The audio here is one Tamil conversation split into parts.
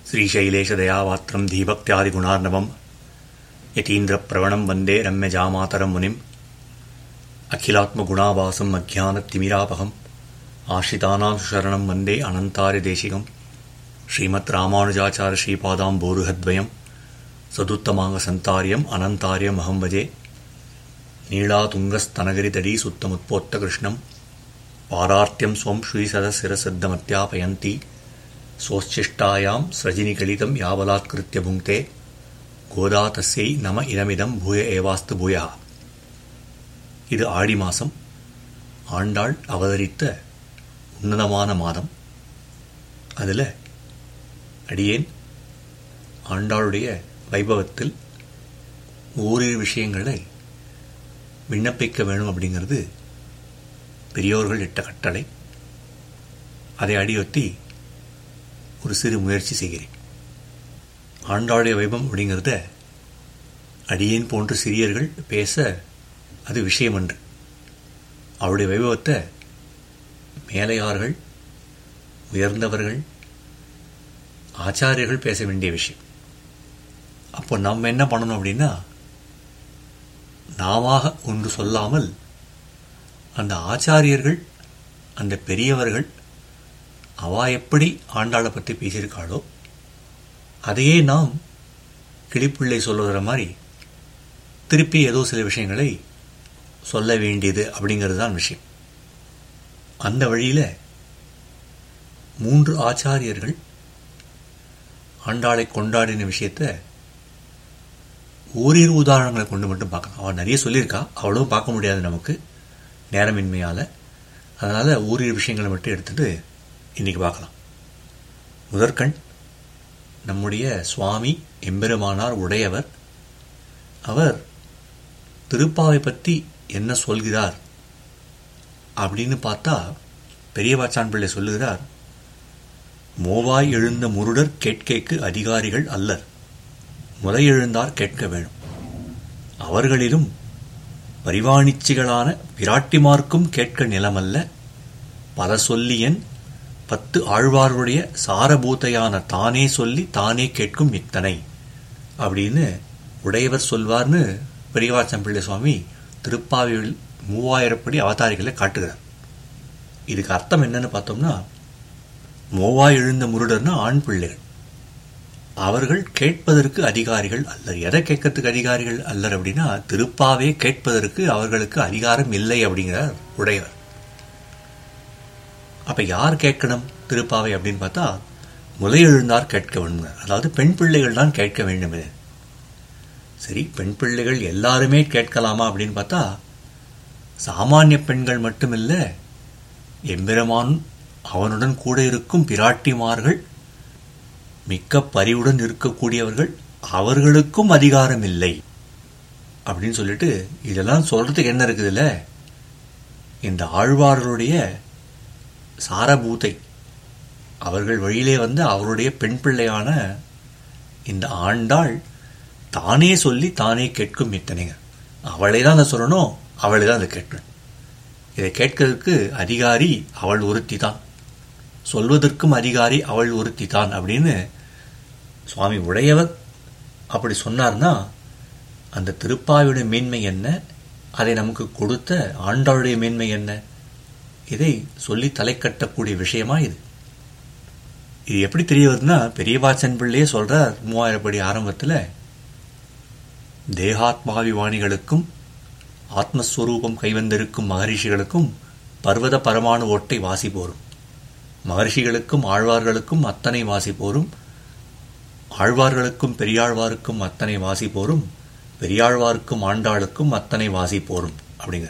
श्रीशैलेशदयावात्रं धीभक्त्यादिगुणार्णवम् यतीन्द्रप्रवणं वन्दे रम्यजामातरं मुनिम् अखिलात्मगुणावासम् अज्ञानतिमिरापहम् आश्रितानां सुशरणं वन्दे अनन्तार्यदेशिकम् श्रीमत् रामानुजाचार्य श्रीपादाम्बोरुहद्वयम् सदुत्तमाङ्गसन्तार्यम् अनन्तार्यमहं भजे नीलातुङ्गस्तनगिरितडी सुत्तमुत्पोत्तकृष्णम् पारार्त्यं स्वं श्रीसदशिरसिद्धमत्यापयन्ति सोच्छिष्टायां स्रजिनिकलितं यावलात्कृत्य भुङ्क्ते கோதா தஸ்யை நம இடமிதம் பூய ஏவாஸ்து பூயா இது ஆடி மாசம் ஆண்டாள் அவதரித்த உன்னதமான மாதம் அதில் அடியேன் ஆண்டாளுடைய வைபவத்தில் ஓரிரு விஷயங்களை விண்ணப்பிக்க வேணும் அப்படிங்கிறது பெரியோர்கள் இட்ட கட்டளை அதை அடியொத்தி ஒரு சிறு முயற்சி செய்கிறேன் ஆண்டாளுடைய வைபம் அப்படிங்கிறத அடியேன் போன்ற சிறியர்கள் பேச அது விஷயம் அன்று அவருடைய வைபவத்தை மேலையார்கள் உயர்ந்தவர்கள் ஆச்சாரியர்கள் பேச வேண்டிய விஷயம் அப்போ நம்ம என்ன பண்ணணும் அப்படின்னா நாம ஒன்று சொல்லாமல் அந்த ஆச்சாரியர்கள் அந்த பெரியவர்கள் அவா எப்படி ஆண்டாளை பற்றி பேசியிருக்காளோ அதையே நாம் கிளிப்பிள்ளை சொல்லுகிற மாதிரி திருப்பி ஏதோ சில விஷயங்களை சொல்ல வேண்டியது அப்படிங்கிறது தான் விஷயம் அந்த வழியில் மூன்று ஆச்சாரியர்கள் ஆண்டாளை கொண்டாடின விஷயத்த ஓரிரு உதாரணங்களை கொண்டு மட்டும் பார்க்கலாம் அவள் நிறைய சொல்லியிருக்கா அவ்வளவும் பார்க்க முடியாது நமக்கு நேரமின்மையால் அதனால் ஓரிரு விஷயங்களை மட்டும் எடுத்துகிட்டு இன்றைக்கி பார்க்கலாம் முதற்கண் நம்முடைய சுவாமி எம்பெருமானார் உடையவர் அவர் திருப்பாவை பற்றி என்ன சொல்கிறார் அப்படின்னு பார்த்தா பெரியவாச்சான் பிள்ளை சொல்லுகிறார் மோவாய் எழுந்த முருடர் கேட்கைக்கு அதிகாரிகள் அல்லர் முறை எழுந்தார் கேட்க வேணும் அவர்களிலும் பரிவாணிச்சிகளான பிராட்டிமார்க்கும் கேட்க நிலமல்ல பல சொல்லியன் பத்து ஆழ்வார்களுடைய சாரபூத்தையான தானே சொல்லி தானே கேட்கும் இத்தனை அப்படின்னு உடையவர் சொல்வார்னு பெரியவாச்சம்பிள்ளை சுவாமி திருப்பாவியில் மூவாயிரப்படி அவதாரிகளை காட்டுகிறார் இதுக்கு அர்த்தம் என்னன்னு பார்த்தோம்னா மூவாய் எழுந்த முருடர்னா ஆண் பிள்ளைகள் அவர்கள் கேட்பதற்கு அதிகாரிகள் அல்லர் எதை கேட்கறதுக்கு அதிகாரிகள் அல்லர் அப்படின்னா திருப்பாவே கேட்பதற்கு அவர்களுக்கு அதிகாரம் இல்லை அப்படிங்கிறார் உடையவர் அப்ப யார் கேட்கணும் திருப்பாவை அப்படின்னு பார்த்தா முலை எழுந்தார் கேட்க வேண்டும் அதாவது பெண் பிள்ளைகள் தான் கேட்க வேண்டும் சரி பெண் பிள்ளைகள் எல்லாருமே கேட்கலாமா அப்படின்னு பார்த்தா சாமானிய பெண்கள் மட்டுமில்ல எம்பெருமான் அவனுடன் கூட இருக்கும் பிராட்டிமார்கள் மிக்க பரிவுடன் இருக்கக்கூடியவர்கள் அவர்களுக்கும் அதிகாரம் இல்லை அப்படின்னு சொல்லிட்டு இதெல்லாம் சொல்றதுக்கு என்ன இருக்குதுல்ல இந்த ஆழ்வார்களுடைய சாரபூத்தை அவர்கள் வழியிலே வந்து அவருடைய பெண் பிள்ளையான இந்த ஆண்டாள் தானே சொல்லி தானே கேட்கும் இத்தனைங்க அவளை தான் அதை சொல்லணும் அவளை தான் அதை கேட்கணும் இதை கேட்கறதுக்கு அதிகாரி அவள் ஒருத்தி தான் சொல்வதற்கும் அதிகாரி அவள் ஒருத்தி தான் அப்படின்னு சுவாமி உடையவர் அப்படி சொன்னார்னா அந்த திருப்பாவியுடைய மேன்மை என்ன அதை நமக்கு கொடுத்த ஆண்டாளுடைய மேன்மை என்ன இதை சொல்லி தலை கட்டக்கூடிய விஷயமா இது இது எப்படி தெரிய வருதுன்னா பெரியவாச்சன் பிள்ளையே சொல்றார் மூவாயிரம் படி ஆரம்பத்தில் தேகாத்மாவிவாணிகளுக்கும் ஆத்மஸ்வரூபம் கைவந்திருக்கும் மகரிஷிகளுக்கும் பர்வத பரமாணு ஓட்டை வாசி போரும் மகர்ஷிகளுக்கும் ஆழ்வார்களுக்கும் அத்தனை வாசி போரும் ஆழ்வார்களுக்கும் பெரியாழ்வாருக்கும் அத்தனை வாசி போரும் பெரியாழ்வாருக்கும் ஆண்டாளுக்கும் அத்தனை வாசி போரும் அப்படிங்கிற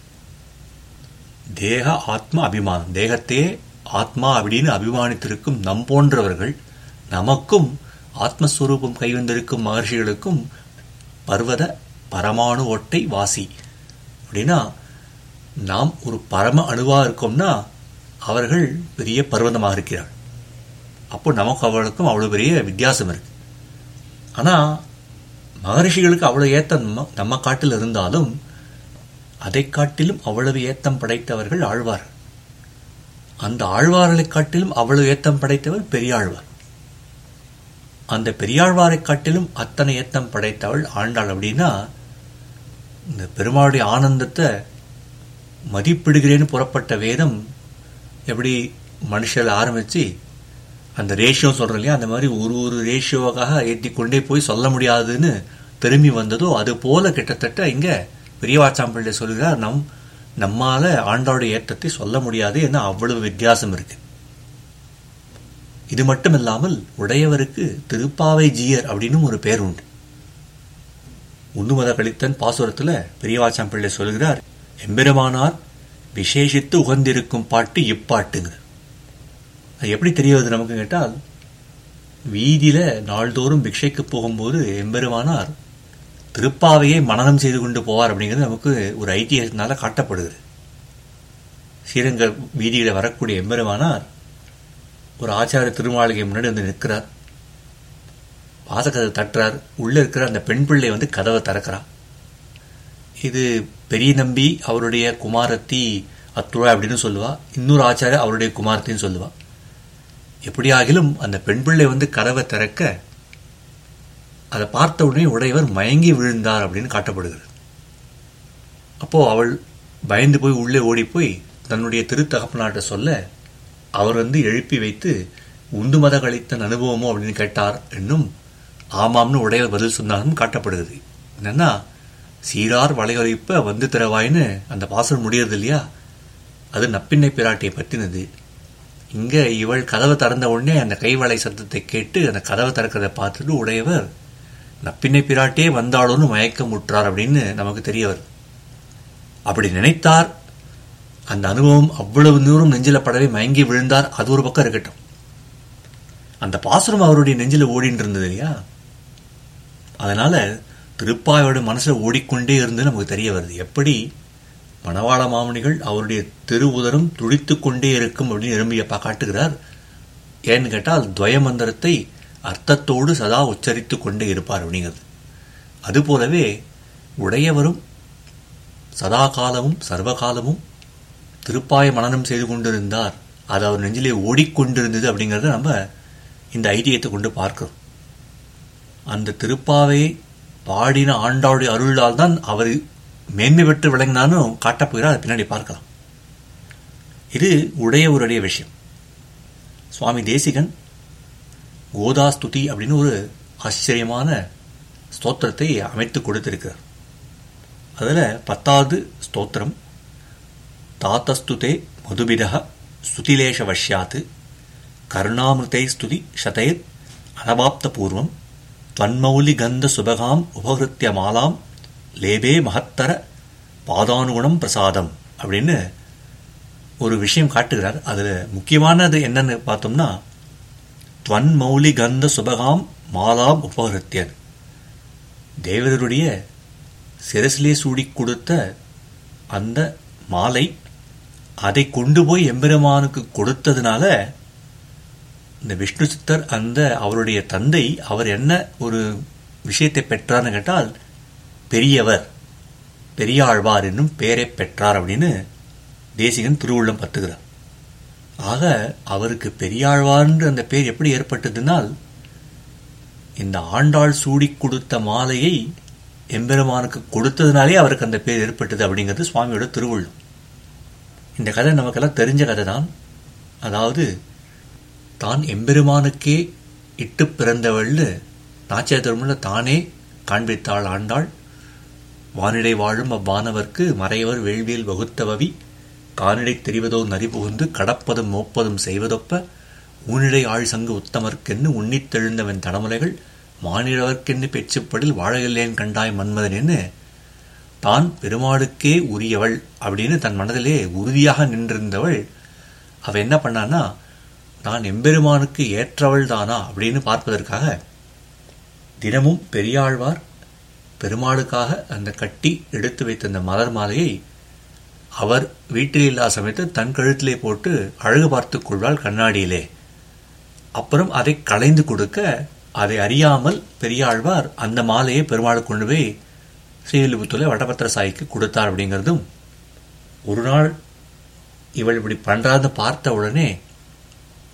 தேக ஆத்ம அபிமானம் தேகத்தையே ஆத்மா அப்படின்னு அபிமானித்திருக்கும் நம் போன்றவர்கள் நமக்கும் ஆத்மஸ்வரூபம் கைவந்திருக்கும் மகர்ஷிகளுக்கும் பர்வத பரமாணு ஒட்டை வாசி அப்படின்னா நாம் ஒரு பரம அணுவா இருக்கோம்னா அவர்கள் பெரிய பர்வதமாக இருக்கிறார் அப்போ நமக்கு அவளுக்கும் அவ்வளோ பெரிய வித்தியாசம் இருக்கு ஆனால் மகரிஷிகளுக்கு அவ்வளோ ஏத்தம் நம்ம நம்ம காட்டில் இருந்தாலும் அதை காட்டிலும் அவ்வளவு ஏத்தம் படைத்தவர்கள் ஆழ்வார் அந்த ஆழ்வார்களைக் காட்டிலும் அவ்வளவு ஏத்தம் படைத்தவர் பெரியாழ்வார் அந்த பெரியாழ்வாரை காட்டிலும் அத்தனை ஏத்தம் படைத்தவள் ஆண்டாள் அப்படின்னா இந்த பெருமாளுடைய ஆனந்தத்தை மதிப்பிடுகிறேன்னு புறப்பட்ட வேதம் எப்படி மனுஷில் ஆரம்பிச்சு அந்த ரேஷியோ சொல்றோம் இல்லையா அந்த மாதிரி ஒரு ஒரு ரேஷியோவாக ஏற்றி கொண்டே போய் சொல்ல முடியாதுன்னு திரும்பி வந்ததோ அது போல கிட்டத்தட்ட இங்க பெரியவாச்சாம்பிள்ளை சொல்கிறார் நம் நம்மால ஆண்டாளுடைய ஏற்றத்தை சொல்ல முடியாது ஏன்னா அவ்வளவு வித்தியாசம் இருக்கு இது மட்டும் இல்லாமல் உடையவருக்கு திருப்பாவை ஜீயர் அப்படின்னு ஒரு பேர் உண்டு உந்துமத கழித்தன் பாசுரத்துல பெரியவாச்சாம் பிள்ளை சொல்கிறார் எம்பெருமானார் விசேஷித்து உகந்திருக்கும் பாட்டு இப்பாட்டுங்க அது எப்படி தெரிய வருது நமக்கு கேட்டால் வீதியில நாள்தோறும் பிக்ஷைக்கு போகும்போது எம்பெருமானார் திருப்பாவையை மனனம் செய்து கொண்டு போவார் அப்படிங்கிறது நமக்கு ஒரு ஐதிஹ்யத்தினால காட்டப்படுகிறது ஸ்ரீரங்க வீதியில வரக்கூடிய எம்பெருமானார் ஒரு ஆச்சார திருமாளிகை முன்னாடி வந்து நிற்கிறார் வாசக்கதை தட்டுறார் உள்ள இருக்கிற அந்த பெண் பிள்ளை வந்து கதவை திறக்கிறா இது பெரிய நம்பி அவருடைய குமாரத்தி அத்துழா அப்படின்னு சொல்லுவா இன்னொரு ஆச்சார அவருடைய குமாரத்தின்னு சொல்லுவா எப்படியாகிலும் அந்த பெண் பிள்ளை வந்து கதவை திறக்க அதை பார்த்த உடனே உடையவர் மயங்கி விழுந்தார் அப்படின்னு காட்டப்படுகிறது அப்போ அவள் பயந்து போய் உள்ளே ஓடி போய் தன்னுடைய திருத்தகப்பனாட்ட சொல்ல அவர் வந்து எழுப்பி வைத்து உந்து மத கழித்தன் அனுபவமோ அப்படின்னு கேட்டார் என்னும் ஆமாம்னு உடையவர் பதில் சொன்னாலும் காட்டப்படுகிறது என்னன்னா சீரார் வளைவழிப்ப வந்து திறவாயின்னு அந்த பாசல் முடியறது இல்லையா அது நப்பின்னை பிராட்டியை பற்றினது இங்க இவள் கதவை திறந்த உடனே அந்த கைவளை சத்தத்தை கேட்டு அந்த கதவை திறக்கிறத பார்த்துட்டு உடையவர் நப்பின்னை பிராட்டியே வந்தாளோன்னு மயக்கம் முற்றார் அப்படின்னு நமக்கு தெரிய வருது அப்படி நினைத்தார் அந்த அனுபவம் அவ்வளவு தூரம் நெஞ்சில படவே மயங்கி விழுந்தார் அது ஒரு பக்கம் இருக்கட்டும் அந்த பாசுரம் அவருடைய நெஞ்சில ஓடிட்டு இருந்தது இல்லையா அதனால திருப்பாயோட மனசுல ஓடிக்கொண்டே இருந்து நமக்கு தெரிய வருது எப்படி மணவாள மாமணிகள் அவருடைய திருவுதரம் துடித்து கொண்டே இருக்கும் அப்படின்னு விரும்பியப்பா காட்டுகிறார் ஏன்னு கேட்டால் துவய மந்திரத்தை அர்த்தத்தோடு சதா உச்சரித்து கொண்டே இருப்பார் அப்படிங்கிறது அதுபோலவே உடையவரும் சதா காலமும் சர்வகாலமும் திருப்பாய மனனம் செய்து கொண்டிருந்தார் அது அவர் நெஞ்சிலே ஓடிக்கொண்டிருந்தது அப்படிங்கிறத நம்ம இந்த ஐதியத்தை கொண்டு பார்க்கிறோம் அந்த திருப்பாவையை பாடின ஆண்டாவுடைய அருளால் தான் அவர் மேன்மை பெற்று விளங்கினாலும் காட்டப்போகிறார் அதை பின்னாடி பார்க்கலாம் இது உடையவருடைய விஷயம் சுவாமி தேசிகன் கோதாஸ்துதி அப்படின்னு ஒரு ஆச்சரியமான ஸ்தோத்திரத்தை அமைத்து கொடுத்திருக்கிறார் அதில் பத்தாவது ஸ்தோத்திரம் தாத்தஸ்துதே மதுபிதா ஸ்துதிலேஷ வஷ்யாத் கருணாமிருதை ஸ்துதி சதைத் அனபாப்த பூர்வம் त्वन्मौलि गन्ध சுபகாம் உபகிருத்திய மாலாம் லேபே மகத்தர பாதானுகுணம் பிரசாதம் அப்படின்னு ஒரு விஷயம் காட்டுகிறார் அதுல முக்கியமானது என்னன்னு பார்த்தோம்னா துவன் மௌலி கந்த சுபகாம் மாலாம் உபகிருத்தியன் தேவதருடைய சிரசிலே சூடி கொடுத்த அந்த மாலை அதை கொண்டு போய் எம்பெருமானுக்கு கொடுத்ததுனால இந்த விஷ்ணு சித்தர் அந்த அவருடைய தந்தை அவர் என்ன ஒரு விஷயத்தை பெற்றார்னு கேட்டால் பெரியவர் பெரியாழ்வார் என்னும் பெயரை பெற்றார் அப்படின்னு தேசிகன் திருவுள்ளம் பத்துகிறார் ஆக அவருக்கு பெரியாழ்வார்ன்ற அந்த பேர் எப்படி ஏற்பட்டதுனால் இந்த ஆண்டாள் சூடி கொடுத்த மாலையை எம்பெருமானுக்கு கொடுத்ததுனாலே அவருக்கு அந்த பேர் ஏற்பட்டது அப்படிங்கிறது சுவாமியோட திருவுள்ளம் இந்த கதை நமக்கெல்லாம் தெரிஞ்ச கதை தான் அதாவது தான் எம்பெருமானுக்கே இட்டு பிறந்தவள்னு நாச்சிய திருமண தானே காண்பித்தாள் ஆண்டாள் வானிடை வாழும் அவ்வானவர்க்கு மறையவர் வேள்வியில் வகுத்தவவி கானிடை தெரிவதோ நரிபுகுந்து கடப்பதும் மோப்பதும் செய்வதொப்ப ஊனிடை ஆள் சங்கு உத்தமர்க்கென்னு உன்னித்தெழுந்தவன் தடமுலைகள் மானிடவர்க்கென்னு பெச்சுப்படில் வாழகில்லேன் கண்டாய் மன்மதனேன்னு தான் பெருமாளுக்கே உரியவள் அப்படின்னு தன் மனதிலே உறுதியாக நின்றிருந்தவள் அவ என்ன பண்ணான்னா நான் எம்பெருமானுக்கு ஏற்றவள் தானா அப்படின்னு பார்ப்பதற்காக தினமும் பெரியாழ்வார் பெருமாளுக்காக அந்த கட்டி எடுத்து வைத்த அந்த மலர் மாலையை அவர் வீட்டில் இல்லா சமயத்தில் தன் கழுத்திலே போட்டு அழகு பார்த்துக் கொள்வாள் கண்ணாடியிலே அப்புறம் அதை களைந்து கொடுக்க அதை அறியாமல் பெரியாழ்வார் அந்த மாலையை பெருமாள் கொண்டு போய் ஸ்ரீவில்லிபுத்தூர்ல வடபத்திர சாய்க்கு கொடுத்தார் அப்படிங்கிறதும் ஒரு நாள் இவள் இப்படி பண்றான்னு பார்த்த உடனே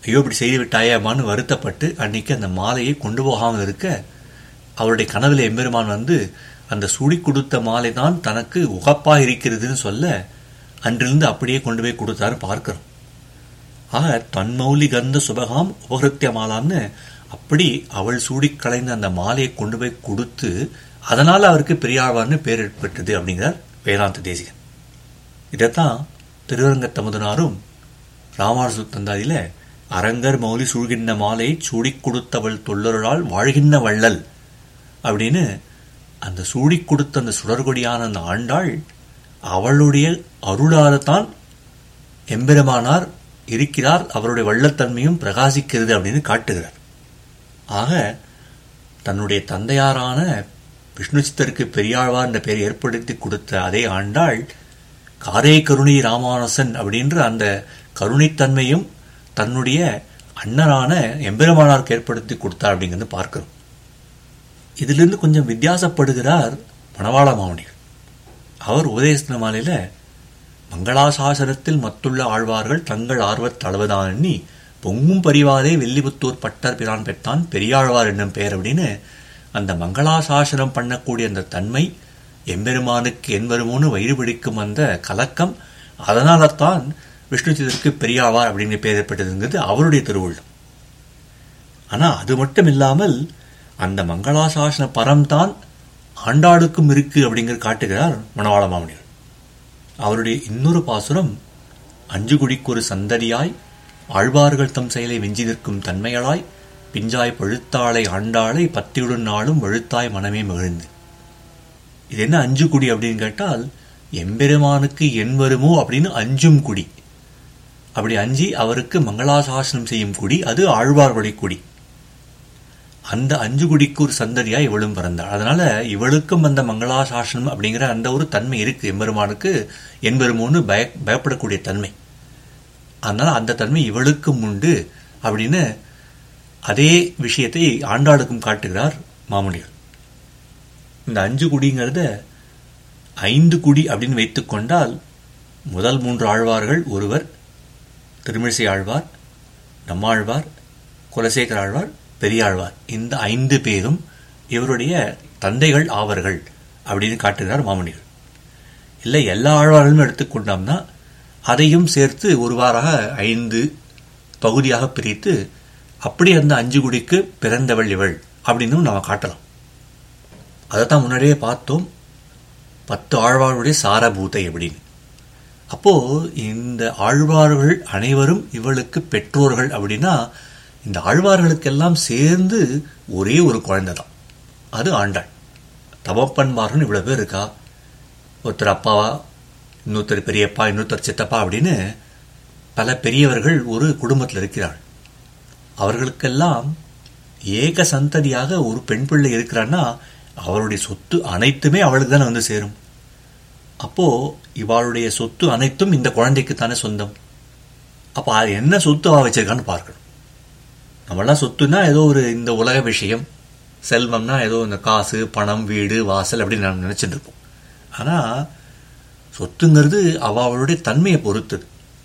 ஐயோ இப்படி செய்து விட்டாயே அம்மான்னு வருத்தப்பட்டு அன்னைக்கு அந்த மாலையை கொண்டு போகாமல் இருக்க அவருடைய கனவுல எம்பெருமான் வந்து அந்த சுடி கொடுத்த மாலை தான் தனக்கு உகப்பா இருக்கிறதுன்னு சொல்ல அன்றிலிருந்து அப்படியே கொண்டு போய் கொடுத்தாரு பார்க்கிறோம் ஆக தன்மௌலி கந்த சுபகாம் உபகிருத்திய மாலான்னு அப்படி அவள் சூடி கலைந்த அந்த மாலையை கொண்டு போய் கொடுத்து அதனால அவருக்கு பெரியாழ்வார்னு பேர் ஏற்பட்டது அப்படிங்கிறார் வேதாந்த தேசிகன் இதைத்தான் திருவரங்க தமுதனாரும் ராமானுஜ தந்தாதியில அரங்கர் மௌலி சூழ்கின்ற மாலையை சூடிக் கொடுத்தவள் தொல்லருளால் வாழ்கின்ற வள்ளல் அப்படின்னு அந்த சூடிக் கொடுத்த அந்த சுடர்கொடியான அந்த ஆண்டாள் அவளுடைய அருளால்தான் எம்பெருமானார் இருக்கிறார் அவருடைய வள்ளத்தன்மையும் பிரகாசிக்கிறது அப்படின்னு காட்டுகிறார் ஆக தன்னுடைய தந்தையாரான விஷ்ணு சித்தருக்கு பெரியாழ்வார் என்ற பெயர் ஏற்படுத்தி கொடுத்த அதே ஆண்டாள் காரே கருணை ராமானுசன் அப்படின்ற அந்த கருணைத்தன்மையும் தன்னுடைய அண்ணனான எம்பெருமானாருக்கு ஏற்படுத்தி கொடுத்தார் அப்படிங்கிறது பார்க்கிறோம் இதிலிருந்து கொஞ்சம் வித்தியாசப்படுகிறார் மணவாள மாமணிகள் அவர் உதயஸ்தன மாலையில மங்களாசாசனத்தில் மத்துள்ள ஆழ்வார்கள் தங்கள் ஆர்வத் அளவுதான் எண்ணி பொங்கும் பரிவாரே வெள்ளிபுத்தூர் பட்டர் பிரான் பெற்றான் பெரியாழ்வார் என்னும் பெயர் அப்படின்னு அந்த மங்களாசாசனம் பண்ணக்கூடிய அந்த தன்மை எம்பெருமானுக்கு என் வருமோன்னு வயிறு பிடிக்கும் அந்த கலக்கம் அதனால தான் விஷ்ணுஜிதற்கு பெரியாழ்வார் அப்படின்னு பெயர் ஏற்பட்டதுங்கிறது அவருடைய திருவுள்ளம் ஆனா அது மட்டும் இல்லாமல் அந்த மங்களாசாசன பரம்தான் ஆண்டாளுக்கும் இருக்கு அப்படிங்கிற காட்டுகிறார் மணவாள மாமனிகள் அவருடைய இன்னொரு பாசுரம் அஞ்சு குடிக்கு ஒரு சந்தடியாய் ஆழ்வார்கள் தம் செயலை வெஞ்சி நிற்கும் தன்மையளாய் பிஞ்சாய் பழுத்தாளை ஆண்டாளை பத்தியுடன் நாளும் வழுத்தாய் மனமே மகிழ்ந்து இது என்ன அஞ்சு குடி அப்படின்னு கேட்டால் எம்பெருமானுக்கு என் வருமோ அப்படின்னு அஞ்சும் குடி அப்படி அஞ்சி அவருக்கு மங்களாசாசனம் செய்யும் குடி அது ஆழ்வார் வழி குடி அந்த அஞ்சு குடிக்கு ஒரு சந்ததியா இவளும் பிறந்தாள் அதனால இவளுக்கும் அந்த மங்களாசாசனம் அப்படிங்கிற அந்த ஒரு தன்மை இருக்கு எம்பெருமானுக்கு என்பெருமோன்னு பய பயப்படக்கூடிய தன்மை அதனால அந்த தன்மை இவளுக்கும் உண்டு அப்படின்னு அதே விஷயத்தை ஆண்டாளுக்கும் காட்டுகிறார் மாமுனிகள் இந்த அஞ்சு குடிங்கிறத ஐந்து குடி அப்படின்னு வைத்துக் கொண்டால் முதல் மூன்று ஆழ்வார்கள் ஒருவர் திருமிழிசை ஆழ்வார் நம்மாழ்வார் குலசேகர ஆழ்வார் பெரியாழ்வார் இந்த ஐந்து பேரும் இவருடைய தந்தைகள் ஆவர்கள் அப்படின்னு காட்டுகிறார் மாமுனிகள் இல்லை எல்லா ஆழ்வார்களும் எடுத்துக்கொண்டோம்னா அதையும் சேர்த்து ஒருவாறாக ஐந்து பகுதியாக பிரித்து அப்படி அந்த அஞ்சு குடிக்கு பிறந்தவள் இவள் அப்படின்னு நம்ம காட்டலாம் அதைத்தான் முன்னாடியே பார்த்தோம் பத்து ஆழ்வார்களுடைய சாரபூத்தை அப்படின்னு அப்போ இந்த ஆழ்வார்கள் அனைவரும் இவளுக்கு பெற்றோர்கள் அப்படின்னா இந்த ஆழ்வார்களுக்கெல்லாம் சேர்ந்து ஒரே ஒரு குழந்தை தான் அது ஆண்டாள் தவப்பன்மார்கள் இவ்வளவு பேர் இருக்கா ஒருத்தர் அப்பாவா இன்னொருத்தர் பெரியப்பா இன்னொருத்தர் சித்தப்பா அப்படின்னு பல பெரியவர்கள் ஒரு குடும்பத்தில் இருக்கிறார் அவர்களுக்கெல்லாம் ஏக சந்ததியாக ஒரு பெண் பிள்ளை இருக்கிறான்னா அவருடைய சொத்து அனைத்துமே அவளுக்கு தானே வந்து சேரும் அப்போ இவாளுடைய சொத்து அனைத்தும் இந்த குழந்தைக்கு தானே சொந்தம் அப்போ அது என்ன சொத்து அவ வச்சிருக்கான்னு பார்க்கணும் நம்மளாம் சொத்துனா ஏதோ ஒரு இந்த உலக விஷயம் செல்வம்னா ஏதோ இந்த காசு பணம் வீடு வாசல் அப்படின்னு நம்ம நினைச்சிட்டு இருப்போம் ஆனா சொத்துங்கிறது அவ அவளுடைய தன்மையை பொறுத்தது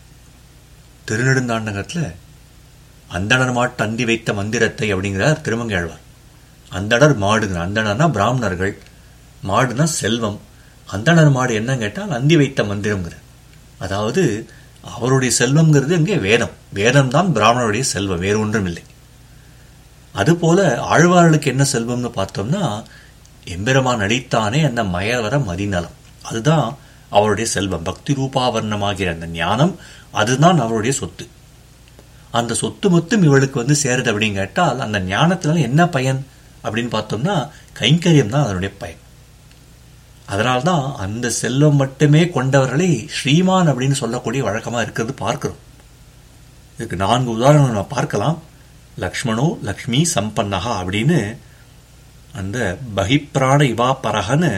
திருநெடுந்தாண்டகத்தில் அந்தணர் மாட்டு அந்தி வைத்த மந்திரத்தை அப்படிங்கிறார் திருமங்கையாழ்வார் அந்தணர் மாடுங்க அந்தணர்னா பிராமணர்கள் மாடுனா செல்வம் அந்தணர் மாடு என்னன்னு கேட்டால் அந்தி வைத்த மந்திரம்ங்கிற அதாவது அவருடைய செல்வம்ங்கிறது இங்கே வேதம் வேதம் தான் பிராமணருடைய செல்வம் வேறு ஒன்றும் இல்லை அதுபோல ஆழ்வார்களுக்கு என்ன செல்வம்னு பார்த்தோம்னா எம்பெருமான் அடித்தானே அந்த மயவர மதிநலம் அதுதான் அவருடைய செல்வம் பக்தி ரூபாவர்ணமாகிற அந்த ஞானம் அதுதான் அவருடைய சொத்து அந்த சொத்து மொத்தம் இவளுக்கு வந்து சேருது அப்படின்னு கேட்டால் அந்த ஞானத்தினால என்ன பயன் அப்படின்னு பார்த்தோம்னா கைங்கரியம் தான் அதனுடைய பயன் அதனால்தான் அந்த செல்வம் மட்டுமே கொண்டவர்களை ஸ்ரீமான் அப்படின்னு சொல்லக்கூடிய வழக்கமா இருக்கிறது பார்க்கிறோம் இதுக்கு நான்கு உதாரணம் நம்ம பார்க்கலாம் லக்ஷ்மணோ லக்ஷ்மி சம்பன்னகா அப்படின்னு அந்த பகிப்பிராண இவா பரகன்னு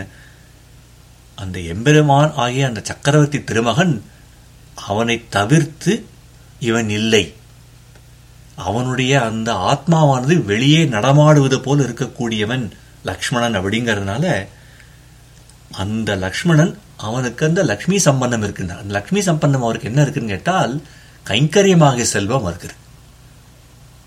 அந்த எம்பெருமான் ஆகிய அந்த சக்கரவர்த்தி திருமகன் அவனை தவிர்த்து இவன் இல்லை அவனுடைய அந்த ஆத்மாவானது வெளியே நடமாடுவது போல் இருக்கக்கூடியவன் லக்ஷ்மணன் அப்படிங்கிறதுனால அந்த லக்ஷ்மணன் அவனுக்கு அந்த லக்ஷ்மி சம்பந்தம் இருக்குன்னா அந்த லக்ஷ்மி சம்பந்தம் அவருக்கு என்ன இருக்குன்னு கேட்டால் கைங்கரியமாக செல்வம் இருக்குது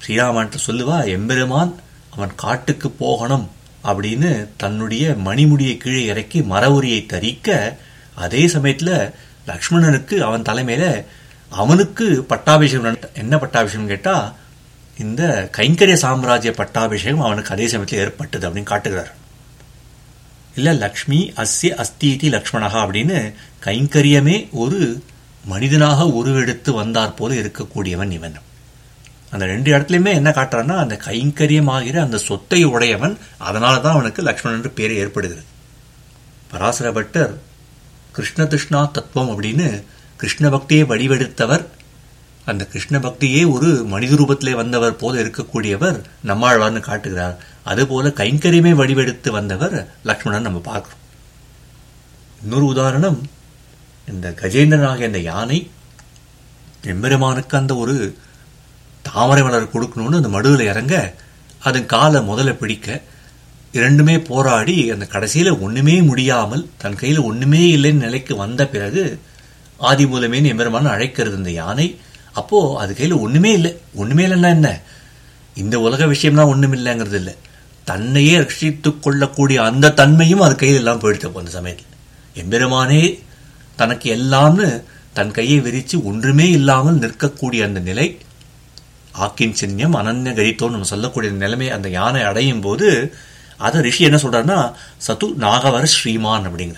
ஸ்ரீராமன்ட்ட சொல்லுவா எம்பெருமான் அவன் காட்டுக்கு போகணும் அப்படின்னு தன்னுடைய மணிமுடியை கீழே இறக்கி மரவுரியை தரிக்க அதே சமயத்துல லக்ஷ்மணனுக்கு அவன் தலைமையில அவனுக்கு பட்டாபிஷேகம் நடத்த- என்ன பட்டாபிஷேகம் கேட்டா இந்த கைங்கரிய சாம்ராஜ்ய பட்டாபிஷேகம் அவனுக்கு அதே சமயத்தில் ஏற்பட்டது அப்படின்னு காட்டுகிறார் இல்ல லக்ஷ்மி அஸ்ய அஸ்தீதி லக்ஷ்மணஹா அப்படின்னு கைங்கரியமே ஒரு மனிதனாக உருவெடுத்து வந்தார் போல இருக்கக்கூடியவன் இவன் அந்த ரெண்டு இடத்துலயுமே என்ன காட்டுறான்னா அந்த கைங்கரியமாகிற அந்த சொத்தை உடையவன் அதனால தான் அவனுக்கு லக்ஷ்மணன் என்று பேர் ஏற்படுகிறது பராசர பட்டர் கிருஷ்ண திருஷ்ணா தத்துவம் அப்படின்னு கிருஷ்ண பக்தியை வடிவெடுத்தவர் அந்த கிருஷ்ண பக்தியே ஒரு மனித ரூபத்திலே வந்தவர் போல இருக்கக்கூடியவர் நம்மாழ்வார்னு காட்டுகிறார் அதுபோல கைங்கரியமே வடிவெடுத்து வந்தவர் லக்ஷ்மணன் நம்ம பார்க்கிறோம் இன்னொரு உதாரணம் இந்த கஜேந்திரன் ஆகிய அந்த யானை எம்பெருமானுக்கு அந்த ஒரு தாமரை மலர் கொடுக்கணும்னு அந்த மடுவில் இறங்க அதன் காலை முதல்ல பிடிக்க இரண்டுமே போராடி அந்த கடைசியில ஒண்ணுமே முடியாமல் தன் கையில ஒண்ணுமே இல்லைன்னு நிலைக்கு வந்த பிறகு ஆதி மூலமேன்னு எம்பெருமான் அழைக்கிறது இந்த யானை அப்போ அது கையில ஒண்ணுமே இல்லை ஒண்ணுமே இல்லைன்னா என்ன இந்த உலக விஷயம்லாம் ஒண்ணும் இல்லைங்கிறது இல்லை தன்னையே ரட்சித்துக் கொள்ளக்கூடிய அந்த தன்மையும் அது கையில் எல்லாம் போயிடுச்சு அப்போ அந்த சமயத்தில் எம்பெருமானே தனக்கு எல்லாம்னு தன் கையை விரிச்சு ஒன்றுமே இல்லாமல் நிற்கக்கூடிய அந்த நிலை ஆக்கின் சின்னம் அனன்ய கரித்தோன்னு நம்ம சொல்லக்கூடிய நிலைமை அந்த யானை அடையும் போது அதை ரிஷி என்ன சொல்றாருன்னா சத்து நாகவர ஸ்ரீமான் அப்படிங்கிற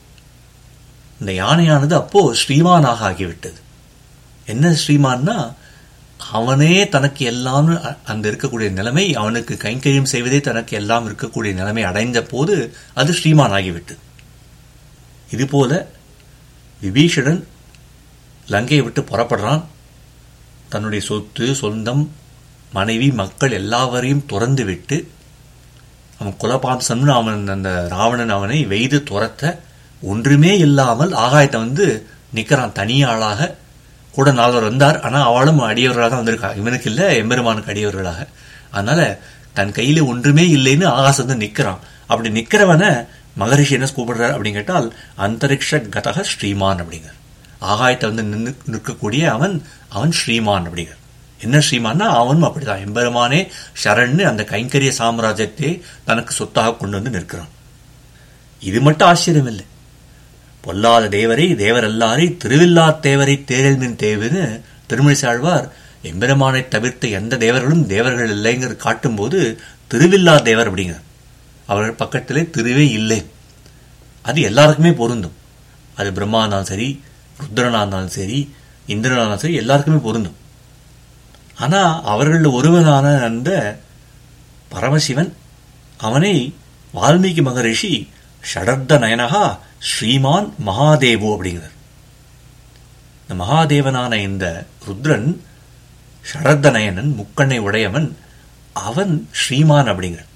இந்த யானையானது அப்போ ஸ்ரீமானாக ஆகிவிட்டது என்ன ஸ்ரீமான்னா அவனே தனக்கு எல்லாம் அ- அந்த இருக்கக்கூடிய நிலைமை அவனுக்கு கைங்கரியம் செய்வதே தனக்கு எல்லாம் இருக்கக்கூடிய நிலைமை அடைந்த போது அது ஸ்ரீமான் ஆகிவிட்டது இதுபோல விபீஷணன் லங்கையை விட்டு புறப்படுறான் தன்னுடைய சொத்து சொந்தம் மனைவி மக்கள் எல்லாவரையும் துறந்து விட்டு அவன் குலபாம்சம்னு அவன் அந்த ராவணன் அவனை வெய்து துரத்த ஒன்றுமே இல்லாமல் ஆகாயத்தை வந்து நிக்கிறான் தனி ஆளாக கூட நால்வர் வந்தார் ஆனா அவளும் அடியவர்களாக தான் வந்திருக்கா இவனுக்கு இல்ல எம்பெருமானுக்கு அடியவர்களாக அதனால தன் கையில ஒன்றுமே இல்லைன்னு ஆகாசம் வந்து நிக்கிறான் அப்படி நிக்கிறவனை மகரிஷி என்ன கூப்பிடுறார் அப்படின்னு கேட்டால் அந்தரிக்ஷ கதக ஸ்ரீமான் அப்படிங்கிற ஆகாயத்தை வந்து நின்னு நிற்கக்கூடிய அவன் அவன் ஸ்ரீமான் அப்படிங்கிற என்ன ஸ்ரீமான்னா அவனும் அப்படிதான் எம்பெருமானே சரண்னு அந்த கைங்கரிய சாம்ராஜ்யத்தை தனக்கு சொத்தாக கொண்டு வந்து நிற்கிறான் இது மட்டும் ஆச்சரியம் இல்லை பொல்லாத தேவரை தேவரல்லாரை திருவில்லா தேவரை தேரல் மின் தேவுன்னு திருமணிசாழ்வார் எம்பெருமானை தவிர்த்த எந்த தேவர்களும் தேவர்கள் இல்லைங்கிற காட்டும்போது திருவில்லா தேவர் அப்படிங்கிற அவர்கள் பக்கத்திலே திருவே இல்லை அது எல்லாருக்குமே பொருந்தும் அது பிரம்மா இருந்தாலும் சரி ருத்ரனா இருந்தாலும் சரி இந்திரனா இருந்தாலும் சரி எல்லாருக்குமே பொருந்தும் ஆனா அவர்களில் ஒருவனான அந்த பரமசிவன் அவனை வால்மீகி மகரிஷி ஷடர்த நயனகா ஸ்ரீமான் மகாதேவோ அப்படிங்கிறார் இந்த மகாதேவனான இந்த ருத்ரன் ஷடர்த நயனன் முக்கண்ணை உடையவன் அவன் ஸ்ரீமான் அப்படிங்கிறார்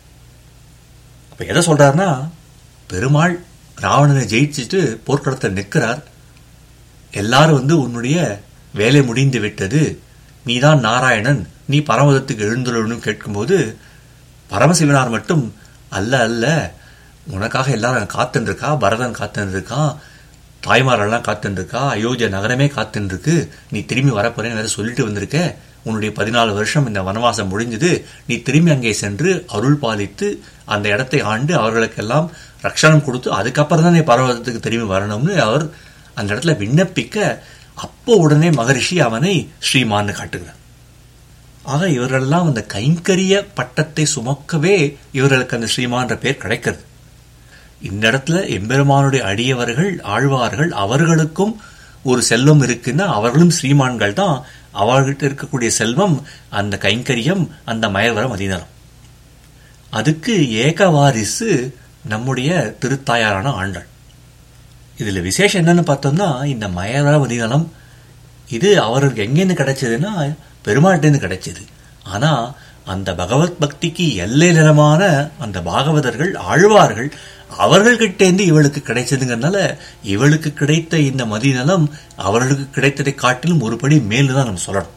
அப்ப எதை சொல்றாருன்னா பெருமாள் ராவணனை ஜெயிச்சுட்டு போர்க்களத்தில் நிற்கிறார் எல்லாரும் வந்து உன்னுடைய வேலை முடிந்து விட்டது நீதான் நாராயணன் நீ பரமதத்துக்கு எழுந்துள்ளணும் கேட்கும்போது பரமசிவனார் மட்டும் அல்ல அல்ல உனக்காக எல்லாரும் காத்துன்னு இருக்கா பரதன் காத்துன்னு இருக்கான் தாய்மாரெல்லாம் காத்துன்னு இருக்கா அயோத்தியா நகரமே காத்துன்னு இருக்கு நீ திரும்பி வரப்போறேன்னு வேற சொல்லிட்டு வந்திருக்க உன்னுடைய பதினாலு வருஷம் இந்த வனவாசம் முடிஞ்சது நீ திரும்பி அங்கே சென்று அருள் பாலித்து அந்த இடத்தை ஆண்டு அவர்களுக்கெல்லாம் ரட்சணம் கொடுத்து அதுக்கப்புறம் தான் நீ பரவதத்துக்கு திரும்பி வரணும்னு அவர் அந்த இடத்துல விண்ணப்பிக்க அப்போ உடனே மகரிஷி அவனை ஸ்ரீமான்னு காட்டுகிறார் ஆக இவர்களெல்லாம் அந்த கைங்கரிய பட்டத்தை சுமக்கவே இவர்களுக்கு அந்த ஸ்ரீமான்ற பேர் கிடைக்கிறது இந்த இடத்துல எம்பெருமானுடைய அடியவர்கள் ஆழ்வார்கள் அவர்களுக்கும் ஒரு செல்வம் இருக்குன்னா அவர்களும் ஸ்ரீமான்கள் தான் அவர்கிட்ட இருக்கக்கூடிய செல்வம் அந்த கைங்கரியம் அந்த மயர்வர மதிநலம் அதுக்கு ஏகவாரிசு நம்முடைய திருத்தாயாரான ஆண்டாள் இதுல விசேஷம் என்னன்னு பார்த்தோம்னா இந்த மயவர மதிநலம் இது அவருக்கு எங்கேருந்து கிடைச்சதுன்னா பெருமாள்கிட்டேருந்து கிடைச்சது ஆனா அந்த பகவத் பக்திக்கு எல்லை நிலமான அந்த பாகவதர்கள் ஆழ்வார்கள் அவர்கள்கிட்டேருந்து இவளுக்கு கிடைச்சதுங்கிறதுனால இவளுக்கு கிடைத்த இந்த மதிநலம் அவர்களுக்கு கிடைத்ததை காட்டிலும் ஒரு படி மேல் தான் நம்ம சொல்லணும்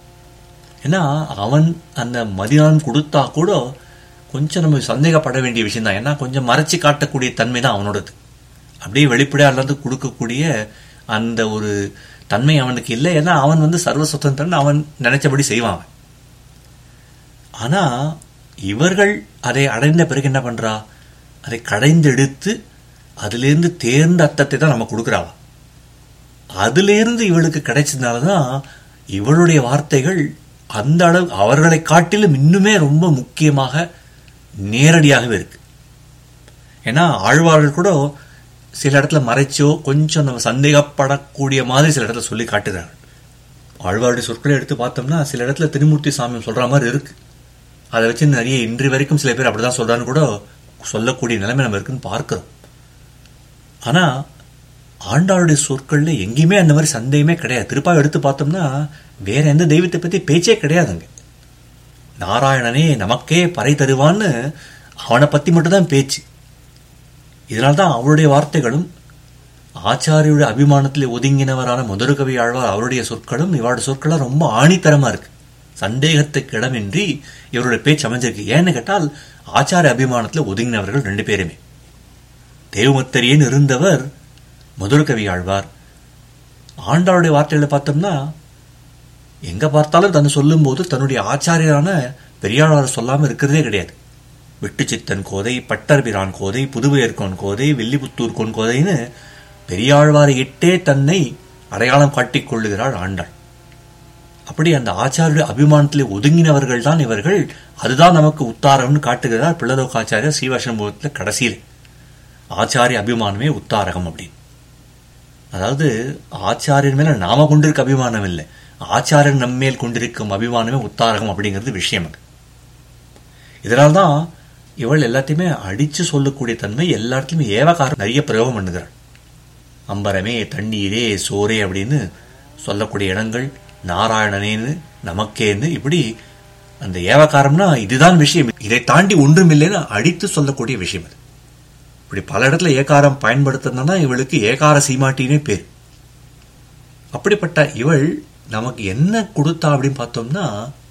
ஏன்னா அவன் அந்த மதிநலம் கொடுத்தா கூட கொஞ்சம் நம்ம சந்தேகப்பட வேண்டிய விஷயம் தான் ஏன்னா கொஞ்சம் மறைச்சு காட்டக்கூடிய தன்மை தான் அவனோடது அப்படியே வெளிப்படையா இல்லாத கொடுக்கக்கூடிய அந்த ஒரு தன்மை அவனுக்கு இல்லை ஏன்னா அவன் வந்து சர்வ சுதந்திரன் அவன் நினைச்சபடி செய்வான் அவன். ஆனா இவர்கள் அதை அடைந்த பிறகு என்ன பண்றா அதை கடைந்தெடுத்து அதிலிருந்து தேர்ந்த அர்த்தத்தை தான் நம்ம கொடுக்குறாவா அதிலிருந்து இவளுக்கு கிடைச்சதுனாலதான் இவளுடைய வார்த்தைகள் அந்த அளவு அவர்களை காட்டிலும் இன்னுமே ரொம்ப முக்கியமாக நேரடியாகவே இருக்கு ஏன்னா ஆழ்வார்கள் கூட சில இடத்துல மறைச்சோ கொஞ்சம் நம்ம சந்தேகப்படக்கூடிய மாதிரி சில இடத்துல சொல்லி காட்டுகிறார்கள் ஆழ்வாருடைய சொற்களை எடுத்து பார்த்தோம்னா சில இடத்துல திருமூர்த்தி சாமி சொல்ற மாதிரி இருக்கு அதை வச்சு நிறைய இன்று வரைக்கும் சில பேர் அப்படிதான் சொல்றான்னு கூட சொல்லக்கூடிய நிலைமை நம்ம இருக்குன்னு பார்க்கிறோம் ஆனா ஆண்டாளுடைய சொற்கள்ல எங்கேயுமே அந்த மாதிரி சந்தேகமே கிடையாது திருப்பாவை எடுத்து பார்த்தோம்னா வேற எந்த தெய்வத்தை பத்தி பேச்சே கிடையாதுங்க நாராயணனே நமக்கே பறை தருவான்னு அவனை பத்தி மட்டும்தான் பேச்சு இதனால்தான் அவருடைய வார்த்தைகளும் ஆச்சாரியுடைய அபிமானத்தில் ஒதுங்கினவரான முதற்கவி ஆழ்வார் அவருடைய சொற்களும் இவருடைய சொற்களும் ரொம்ப ஆணித்தரமா இருக்கு சந்தேகத்துக்கு இடமின்றி இவருடைய பேச்சு அமைஞ்சிருக்கு ஏன்னு கேட்டால் ஆச்சார அபிமானத்தில் ஒதுங்கினவர்கள் ரெண்டு பேருமே தேவமுத்தரியன் இருந்தவர் முதற்கவி ஆழ்வார் ஆண்டாளுடைய வார்த்தைகளை பார்த்தோம்னா எங்க பார்த்தாலும் தன்னை சொல்லும்போது தன்னுடைய ஆச்சாரியரான பெரியாழ்வார் சொல்லாம இருக்கிறதே கிடையாது விட்டுச்சித்தன் கோதை பட்டர்பிரான் கோதை புதுவையர்கோன் கோதை வில்லிபுத்தூர்கோன் கோதைன்னு பெரியாழ்வாரை இட்டே தன்னை அடையாளம் காட்டிக் கொள்ளுகிறாள் ஆண்டாள் அப்படி அந்த ஆச்சாரிய அபிமானத்திலே ஒதுங்கினவர்கள் தான் இவர்கள் அதுதான் நமக்கு உத்தாரகம்னு காட்டுகிறார் பிள்ளலோக ஆச்சாரியர் ஸ்ரீவசம்பவத்தில் கடைசியில் ஆச்சாரிய அபிமானமே உத்தாரகம் அப்படின்னு அதாவது ஆச்சாரியன் மேல நாம கொண்டிருக்க அபிமானம் இல்லை ஆச்சாரியன் நம்மேல் கொண்டிருக்கும் அபிமானமே உத்தாரகம் அப்படிங்கிறது விஷயம் அது இதனால்தான் இவள் எல்லாத்தையுமே அடிச்சு சொல்லக்கூடிய தன்மை எல்லா இடத்துலையுமே ஏவகாரம் நிறைய பிரயோகம் பண்ணுகிறாள் அம்பரமே தண்ணீரே சோரே அப்படின்னு சொல்லக்கூடிய இடங்கள் நாராயணனேன்னு நமக்கேன்னு இப்படி அந்த ஏவகாரம்னா இதுதான் விஷயம் இதை தாண்டி ஒன்றும் இல்லைன்னு அடித்து சொல்லக்கூடிய விஷயம் அது இப்படி பல இடத்துல ஏகாரம் பயன்படுத்துறதுனா இவளுக்கு ஏகார சீமாட்டினே பேர் அப்படிப்பட்ட இவள் நமக்கு என்ன கொடுத்தா அப்படின்னு பார்த்தோம்னா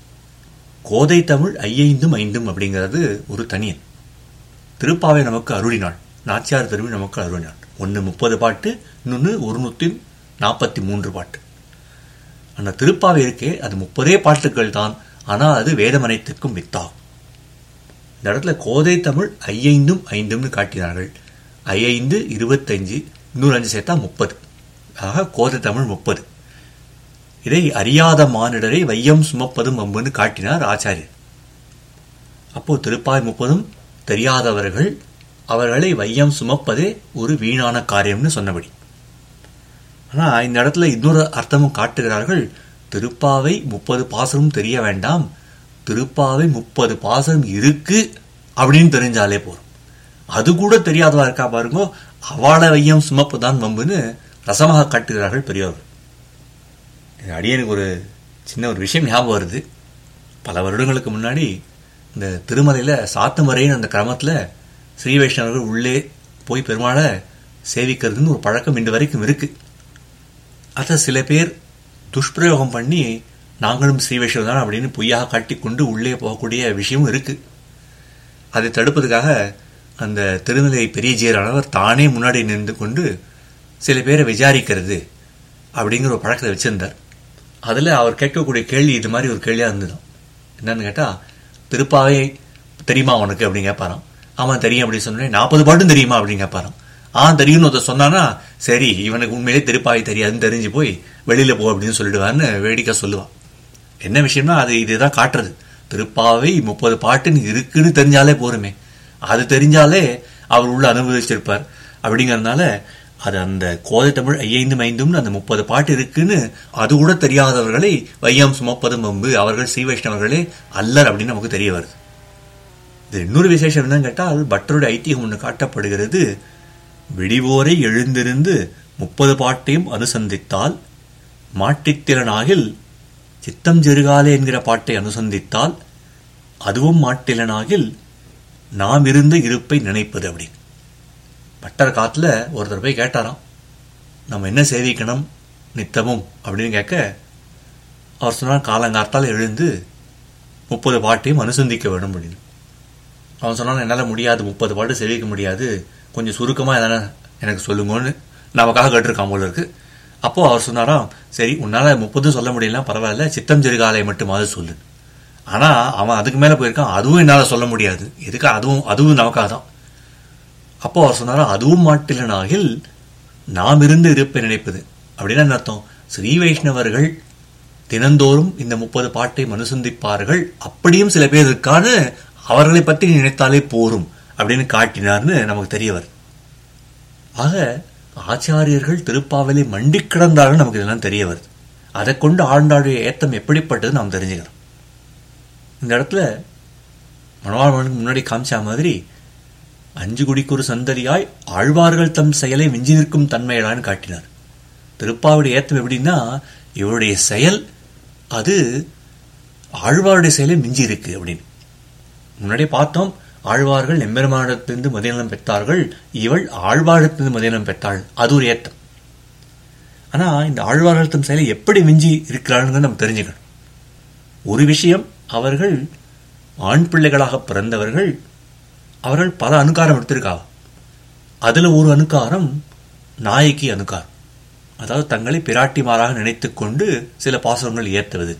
கோதை தமிழ் ஐயைந்தும் ஐந்தும் அப்படிங்கிறது ஒரு தனியன் திருப்பாவை நமக்கு அருளினாள் நாச்சியார் திருவி நமக்கு அருளினாள் ஒன்று முப்பது பாட்டு இன்னொன்று ஒரு நூற்றி நாற்பத்தி மூன்று பாட்டு அந்த திருப்பாவை இருக்கே அது முப்பதே பாட்டுகள் தான் ஆனால் அது வேதமனைத்துக்கும் வித்தாகும் இந்த இடத்துல கோதை தமிழ் ஐயைந்தும் ஐந்தும்னு காட்டினார்கள் ஐயைந்து இருபத்தஞ்சு இன்னொரு அஞ்சு சேர்த்தா முப்பது ஆக கோதை தமிழ் முப்பது இதை அறியாத மானிடரை வையம் சுமப்பதும் அம்புன்னு காட்டினார் ஆச்சாரியர் அப்போ திருப்பாய் முப்பதும் தெரியாதவர்கள் அவர்களை வையம் சுமப்பதே ஒரு வீணான காரியம்னு சொன்னபடி ஆனா இந்த இடத்துல இன்னொரு அர்த்தமும் காட்டுகிறார்கள் திருப்பாவை முப்பது பாசனம் தெரிய வேண்டாம் திருப்பாவை முப்பது பாசனம் இருக்கு அப்படின்னு தெரிஞ்சாலே போறோம் அது கூட தெரியாதவா இருக்கா பாருங்க அவளை வையம் சுமப்பு தான் வம்புன்னு ரசமாக காட்டுகிறார்கள் பெரியவர்கள் அடியனுக்கு ஒரு சின்ன ஒரு விஷயம் ஞாபகம் வருது பல வருடங்களுக்கு முன்னாடி இந்த திருமலையில சாத்துமறைன்னு அந்த கிரமத்துல ஸ்ரீ வைஷ்ணவர்கள் உள்ளே போய் பெருமாளை சேவிக்கிறதுன்னு ஒரு பழக்கம் இன்று வரைக்கும் இருக்கு அதை சில பேர் துஷ்பிரயோகம் பண்ணி நாங்களும் ஸ்ரீ வைஷ்ணவ தான் அப்படின்னு பொய்யாக காட்டிக்கொண்டு உள்ளே போகக்கூடிய விஷயமும் இருக்கு அதை தடுப்பதுக்காக அந்த திருநிலை பெரிய ஜீரானவர் தானே முன்னாடி நின்று கொண்டு சில பேரை விசாரிக்கிறது அப்படிங்கிற ஒரு பழக்கத்தை வச்சிருந்தார் அதில் அவர் கேட்கக்கூடிய கேள்வி இது மாதிரி ஒரு கேள்வியாக இருந்ததும் என்னன்னு கேட்டால் திருப்பாவை தெரியுமா உனக்கு அப்படின்னு கேட்பாராம் ஆமாம் தெரியும் அப்படின்னு சொன்னேன் நாற்பது பாட்டும் தெரியுமா அப்படின்னு கேட்பாராம் ஆ தெரியும்னு ஒருத்தர் சொன்னானா சரி இவனுக்கு உண்மையிலே திருப்பாவை தெரியாதுன்னு தெரிஞ்சு போய் வெளியில போ அப்படின்னு சொல்லிடுவான்னு வேடிக்கை சொல்லுவான் என்ன விஷயம்னா அது இதுதான் காட்டுறது திருப்பாவை முப்பது பாட்டுன்னு இருக்குன்னு தெரிஞ்சாலே போருமே அது தெரிஞ்சாலே அவர் உள்ள அனுபவிச்சிருப்பார் அப்படிங்கறதுனால அது அந்த கோதை தமிழ் ஐயைந்தும் ஐந்தும்னு அந்த முப்பது பாட்டு இருக்குன்னு அது கூட தெரியாதவர்களை வையம் சுமப்பதும் வம்பு அவர்கள் ஸ்ரீ வைஷ்ணவர்களே அல்லர் அப்படின்னு நமக்கு தெரிய வருது இது இன்னொரு விசேஷம் என்னன்னு கேட்டால் பட்டருடைய ஐத்தியம் ஒன்று காட்டப்படுகிறது விடிவோரை எழுந்திருந்து முப்பது பாட்டையும் அனுசந்தித்தால் மாட்டித்திறனாகில் சித்தம் ஜெருகாலே என்கிற பாட்டை அனுசந்தித்தால் அதுவும் மாட்டிலனாகில் நாம் இருந்த இருப்பை நினைப்பது அப்படின்னு பட்டர் காத்துல ஒருத்தர் போய் கேட்டாராம் நம்ம என்ன சேவிக்கணும் நித்தமும் அப்படின்னு கேட்க அவர் சொன்னார் காலங்கார்த்தால் எழுந்து முப்பது பாட்டையும் அனுசந்திக்க வேண்டும் அப்படின்னு அவன் சொன்னான் என்னால் முடியாது முப்பது பாட்டு சேவிக்க முடியாது கொஞ்சம் சுருக்கமாக எதனா எனக்கு சொல்லுங்கன்னு நமக்காக கேட்டிருக்கான் போல இருக்கு அப்போ அவர் சொன்னாராம் சரி உன்னால முப்பதும் சொல்ல முடியலாம் பரவாயில்ல சித்தம் ஜெருகாலை மட்டுமாவது சொல்லு ஆனா அவன் அதுக்கு மேல போயிருக்கான் அதுவும் என்னால சொல்ல முடியாது எதுக்கு அதுவும் அதுவும் நமக்காதான் அப்போ அவர் சொன்னாரா அதுவும் மாட்டிலனாகில் நாம் இருந்து இருப்பை நினைப்பது அப்படின்னா என்ன அர்த்தம் ஸ்ரீ வைஷ்ணவர்கள் தினந்தோறும் இந்த முப்பது பாட்டை மனுசந்திப்பார்கள் அப்படியும் சில பேர் இருக்கான்னு அவர்களை பற்றி நினைத்தாலே போரும் அப்படின்னு காட்டினார்னு நமக்கு தெரிய வருது ஆக ஆச்சாரியர்கள் திருப்பாவலை மண்டி கிடந்தாலும் நமக்கு இதெல்லாம் தெரிய வருது அதை கொண்டு ஆண்டாளுடைய ஏத்தம் எப்படிப்பட்டது நாம் தெரிஞ்சுக்கிறோம் இந்த இடத்துல மனவாழ்வனுக்கு முன்னாடி காமிச்ச மாதிரி அஞ்சு குடிக்கு ஒரு சந்ததியாய் ஆழ்வார்கள் தம் செயலை மிஞ்சி நிற்கும் தன்மையடான்னு காட்டினார் திருப்பாவுடைய ஏத்தம் எப்படின்னா இவருடைய செயல் அது ஆழ்வாருடைய செயலை மிஞ்சி இருக்கு அப்படின்னு முன்னாடியே பார்த்தோம் ஆழ்வார்கள் எம்பெருமானிடத்திலிருந்து மதிநலம் பெற்றார்கள் இவள் ஆழ்வாரிடத்திலிருந்து மதிநலம் பெற்றாள் அது ஒரு ஏத்தம் ஆனா இந்த ஆழ்வார்கள் தம் செயலை எப்படி மிஞ்சி இருக்கிறார்கள் நம்ம தெரிஞ்சுக்கணும் ஒரு விஷயம் அவர்கள் ஆண் பிள்ளைகளாக பிறந்தவர்கள் அவர்கள் பல அனுகாரம் எடுத்திருக்காங்க அதுல ஒரு அனுகாரம் நாயகி அனுகாரம் அதாவது தங்களை பிராட்டிமாராக நினைத்துக் கொண்டு சில பாசுரங்கள் ஏற்றுவது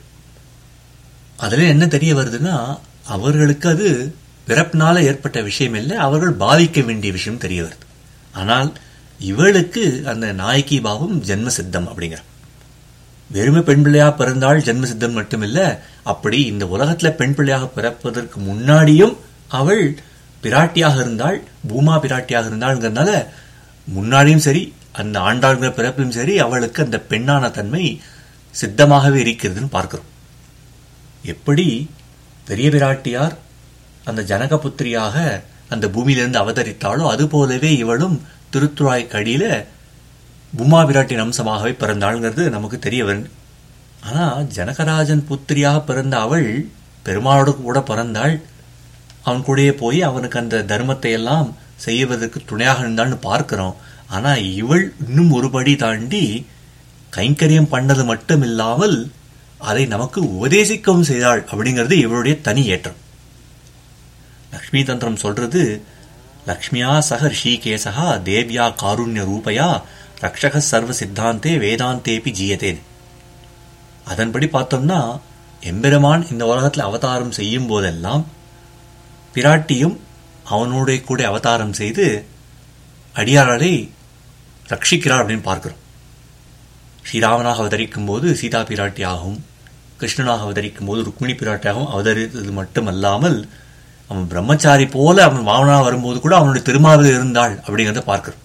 அதுல என்ன தெரிய வருதுன்னா அவர்களுக்கு அது பிறப்பினால ஏற்பட்ட விஷயம் இல்லை அவர்கள் பாவிக்க வேண்டிய விஷயம் தெரிய வருது ஆனால் இவளுக்கு அந்த நாயகி பாவம் ஜென்ம சித்தம் அப்படிங்கிற வெறுமை பெண் பிள்ளையாக பிறந்தால் ஜென்ம சித்தம் மட்டுமில்ல அப்படி இந்த உலகத்துல பெண் பிள்ளையாக பிறப்பதற்கு முன்னாடியும் அவள் பிராட்டியாக இருந்தாள் பூமா பிராட்டியாக இருந்தாள்ங்கிறதுனால முன்னாடியும் சரி அந்த ஆண்டாள்கிற பிறப்பிலும் சரி அவளுக்கு அந்த பெண்ணான தன்மை சித்தமாகவே இருக்கிறதுன்னு பார்க்கிறோம் எப்படி பெரிய பிராட்டியார் அந்த ஜனகபுத்திரியாக அந்த பூமியிலிருந்து அவதரித்தாளோ அது போலவே இவளும் திருத்துறாய் கடியில பூமா பிராட்டின் அம்சமாகவே பிறந்தாள்ங்கிறது நமக்கு தெரிய வரும் ஆனா ஜனகராஜன் புத்திரியாக பிறந்த அவள் பெருமாளோடு கூட பிறந்தாள் அவன் கூடயே போய் அவனுக்கு அந்த தர்மத்தை எல்லாம் செய்வதற்கு துணையாக இருந்தான்னு பார்க்கிறோம் ஆனா இவள் இன்னும் ஒருபடி தாண்டி கைங்கரியம் பண்ணது மட்டும் இல்லாமல் அதை நமக்கு உபதேசிக்கவும் செய்தாள் அப்படிங்கிறது இவளுடைய தனி ஏற்றம் லக்ஷ்மி தந்திரம் சொல்றது லக்ஷ்மியா சக ரிஷிகேசா தேவ்யா காருண்ய ரூபயா ரக்ஷக சர்வ சித்தாந்தே வேதாந்தேபி ஜீயத்தேன் அதன்படி பார்த்தோம்னா எம்பெருமான் இந்த உலகத்தில் அவதாரம் செய்யும் போதெல்லாம் பிராட்டியும் அவனோட கூட அவதாரம் செய்து அடியாரை ரட்சிக்கிறார் அப்படின்னு பார்க்கிறோம் ஸ்ரீராமனாக அவதரிக்கும் போது சீதா பிராட்டியாகவும் கிருஷ்ணனாக அவதரிக்கும் போது ருக்மிணி பிராட்டியாகவும் அவதரித்தது மட்டுமல்லாமல் அவன் பிரம்மச்சாரி போல அவன் மாவனாக வரும்போது கூட அவனுடைய திருமாவில் இருந்தாள் அப்படிங்கிறத பார்க்கிறோம்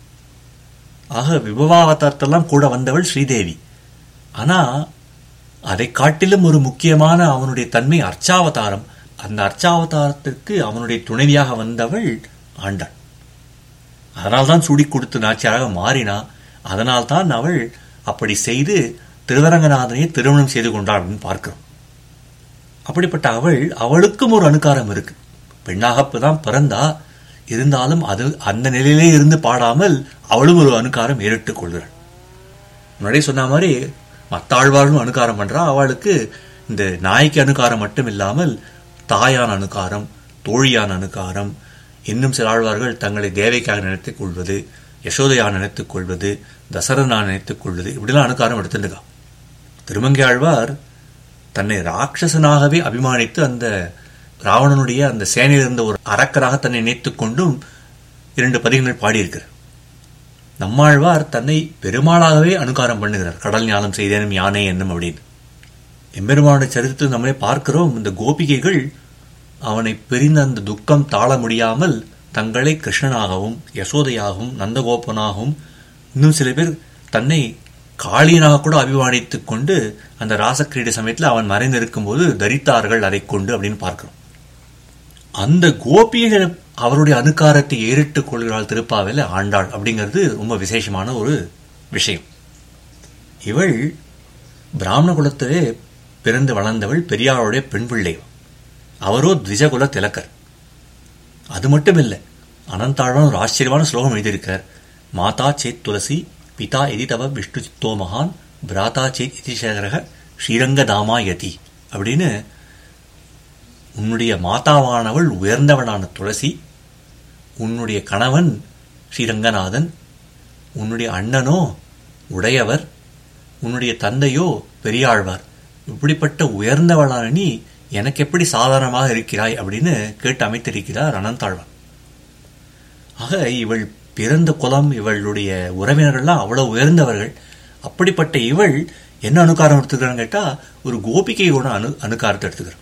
ஆக விபவாவதாரத்தெல்லாம் கூட வந்தவள் ஸ்ரீதேவி ஆனா அதை காட்டிலும் ஒரு முக்கியமான அவனுடைய தன்மை அர்ச்சாவதாரம் அந்த அர்ச்சாவதாரத்திற்கு அவனுடைய துணைவியாக வந்தவள் ஆண்டாள் அதனால்தான் சுடி கொடுத்து நாச்சியாராக மாறினா அதனால்தான் அவள் அப்படி செய்து திருவரங்கநாதனை திருமணம் செய்து கொண்டாள் அப்படின்னு பார்க்கிறோம் அப்படிப்பட்ட அவள் அவளுக்கும் ஒரு அனுகாரம் இருக்கு பெண்ணாக தான் பிறந்தா இருந்தாலும் அது அந்த நிலையிலே இருந்து பாடாமல் அவளும் ஒரு அனுகாரம் ஏறிட்டுக் கொள்கிறாள் முன்னாடியே சொன்ன மாதிரி மத்தாழ்வார்களும் அனுகாரம் பண்றா அவளுக்கு இந்த நாய்க்கு அனுகாரம் மட்டும் இல்லாமல் தாயான அனுகாரம் தோழியான அனுகாரம் இன்னும் சில ஆழ்வார்கள் தங்களை தேவைக்காக நினைத்துக் கொள்வது யசோதையா நினைத்துக் கொள்வது தசரனா நினைத்துக் கொள்வது இப்படிலாம் அனுகாரம் எடுத்துருக்கா திருமங்கை ஆழ்வார் தன்னை ராட்சசனாகவே அபிமானித்து அந்த ராவணனுடைய அந்த சேனையில் இருந்த ஒரு அரக்கராக தன்னை நினைத்துக் கொண்டும் இரண்டு பதிகங்கள் பாடியிருக்கிறார் நம்மாழ்வார் தன்னை பெருமாளாகவே அனுகாரம் பண்ணுகிறார் கடல் ஞானம் செய்தேனும் யானை என்னும் அப்படின்னு எம்பெருமானுடைய சரித்திரத்தை நம்மளே பார்க்கிறோம் இந்த கோபிகைகள் அவனை பிரிந்த அந்த துக்கம் தாழ முடியாமல் தங்களை கிருஷ்ணனாகவும் யசோதையாகவும் நந்தகோபனாகவும் இன்னும் சில பேர் தன்னை காளியனாக கூட அபிமானித்துக் கொண்டு அந்த ராசக்கிரீட சமயத்தில் அவன் மறைந்திருக்கும் போது தரித்தார்கள் அதை கொண்டு அப்படின்னு பார்க்கிறோம் அந்த கோபிகள் அவருடைய அனுகாரத்தை ஏறிட்டுக் கொள்கிறாள் திருப்பாவையில் ஆண்டாள் அப்படிங்கிறது ரொம்ப விசேஷமான ஒரு விஷயம் இவள் பிராமண குலத்திலே பிறந்து வளர்ந்தவள் பெரியாருடைய பெண் பிள்ளை அவரோ திஜகுல திலக்கர் அது மட்டும் இல்லை அனந்தாழ்வான் ஒரு ஆச்சரியமான ஸ்லோகம் எழுதியிருக்கார் மாதா சேத் துளசி பிதா எதி தவ விஷ்ணு சித்தோ மகான் பிராதா சேத் இதிசேகரக ஸ்ரீரங்க தாமா யதி அப்படின்னு உன்னுடைய மாதாவானவள் உயர்ந்தவனான துளசி உன்னுடைய கணவன் ஸ்ரீரங்கநாதன் உன்னுடைய அண்ணனோ உடையவர் உன்னுடைய தந்தையோ பெரியாழ்வார் இப்படிப்பட்ட உயர்ந்தவளான நீ எனக்கு எப்படி சாதாரணமாக இருக்கிறாய் அப்படின்னு கேட்டு அமைத்திருக்கிறார் அனந்தாழ்வான் ஆக இவள் பிறந்த குலம் இவளுடைய உறவினர்கள்லாம் அவ்வளவு உயர்ந்தவர்கள் அப்படிப்பட்ட இவள் என்ன அணுக்காரம் எடுத்துக்கிறான்னு கேட்டா ஒரு கோபிகையோட அணு அணுக்காரத்தை எடுத்துக்கிறான்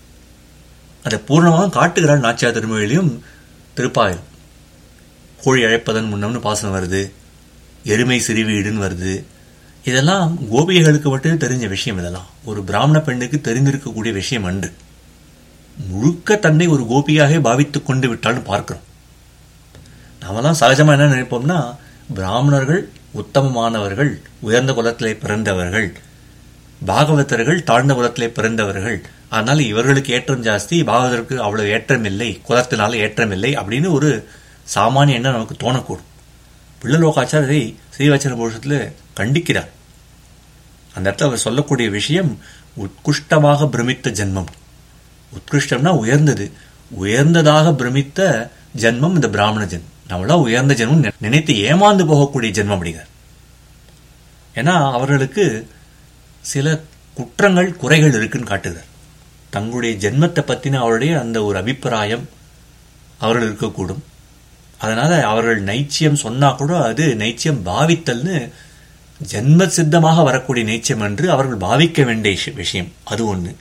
அதை பூர்ணமாக காட்டுகிறாள் நாச்சியார் திருமொழியிலும் திருப்பாயிலும் கோழி அழைப்பதன் முன்னம்னு பாசனம் வருது எருமை சிறுவீடுன்னு வருது இதெல்லாம் கோபிகைகளுக்கு மட்டும் தெரிஞ்ச விஷயம் இதெல்லாம் ஒரு பிராமண பெண்ணுக்கு தெரிந்திருக்கக்கூடிய விஷயம் அன்று முழுக்க தன்னை ஒரு கோபியாக பாவித்துக் கொண்டு விட்டால்னு பார்க்கிறோம் நாமெல்லாம் சகஜமா என்ன நினைப்போம்னா பிராமணர்கள் உத்தமமானவர்கள் உயர்ந்த குலத்திலே பிறந்தவர்கள் பாகவதர்கள் தாழ்ந்த குலத்திலே பிறந்தவர்கள் அதனால இவர்களுக்கு ஏற்றம் ஜாஸ்தி பாகவதற்கு அவ்வளவு ஏற்றம் இல்லை குலத்தினால ஏற்றம் இல்லை அப்படின்னு ஒரு சாமானிய எண்ணம் நமக்கு தோணக்கூடும் பிள்ளலோகாச்சாரரை ஸ்ரீவச்சன புருஷத்துல கண்டிக்கிறார் அந்த இடத்துல அவர் சொல்லக்கூடிய விஷயம் உத்குஷ்டமாக பிரமித்த ஜென்மம் உத்கிருஷ்டம்னா உயர்ந்தது உயர்ந்ததாக பிரமித்த ஜென்மம் இந்த பிராமண ஜென்மம் நம்மளா உயர்ந்த ஜென்மம் நி- நினைத்து ஏமாந்து போகக்கூடிய ஜென்மம் அப்படிங்கிறார் ஏன்னா அவர்களுக்கு சில குற்றங்கள் குறைகள் இருக்குன்னு காட்டுகிறார் தங்களுடைய ஜென்மத்தை பத்தின அவருடைய அந்த ஒரு அபிப்பிராயம் அவர்கள் இருக்கக்கூடும் அதனால அவர்கள் நைச்சியம் சொன்னா கூட அது நைச்சியம் பாவித்தல்னு ஜென்ம சித்தமாக வரக்கூடிய நைச்சியம் என்று அவர்கள் பாவிக்க வேண்டிய விஷ- விஷயம் அது ஒண்ணு